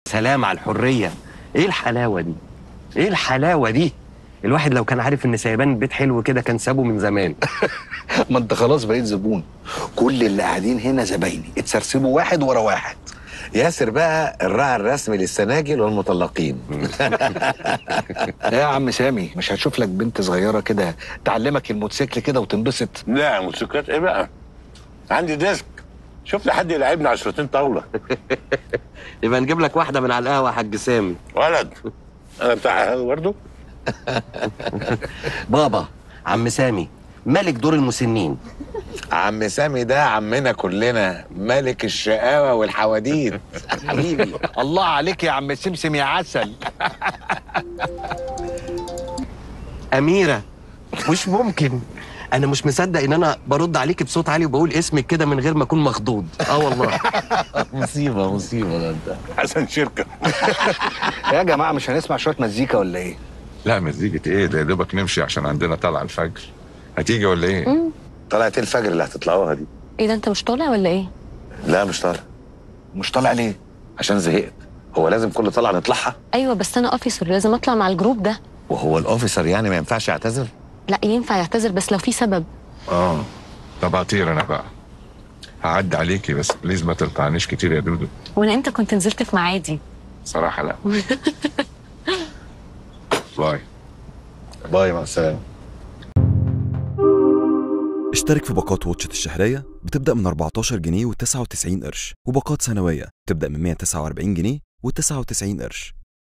سلام على الحريه ايه الحلاوه دي ايه الحلاوه دي الواحد لو كان عارف ان سايبان البيت حلو كده كان سابه من زمان ما انت خلاص بقيت زبون كل اللي قاعدين هنا زبايني اتسرسبوا واحد ورا واحد ياسر بقى الراعي الرسمي للسناجل والمطلقين يا عم سامي مش هتشوف لك بنت صغيره كده تعلمك الموتوسيكل كده وتنبسط لا موتوسيكلات ايه بقى عندي ديسك شوف لي حد يلعبني عشرتين طاوله يبقى نجيب لك واحده من على القهوه يا حاج سامي ولد انا بتاع قهوة برضه بابا عم سامي ملك دور المسنين عم سامي ده عمنا كلنا ملك الشقاوة والحواديت حبيبي الله عليك يا عم سمسم يا عسل اميره مش ممكن انا مش مصدق ان انا برد عليك بصوت عالي وبقول اسمك كده من غير ما اكون مخضوض اه والله مصيبة مصيبة ده انت حسن شركه يا جماعه مش هنسمع شويه مزيكا ولا ايه لا مزيكة ايه ده يا دوبك نمشي عشان عندنا طلع الفجر هتيجي ولا ايه؟ طلعت ايه الفجر اللي هتطلعوها دي ايه ده انت مش طالع ولا ايه؟ لا مش طالع مش طالع ليه عشان زهقت هو لازم كل طلعة نطلعها ايوه بس انا اوفيسر لازم اطلع مع الجروب ده وهو الاوفيسر يعني ما ينفعش يعتذر لا ينفع يعتذر بس لو في سبب اه طب هطير انا بقى هعدي عليكي بس بليز ما تلقعنيش كتير يا دودو وانا امتى كنت نزلت في معادي صراحة لا باي باي مع السلامة اشترك في باقات واتشت الشهرية بتبدأ من 14 جنيه و99 قرش وباقات سنوية بتبدأ من 149 جنيه و99 قرش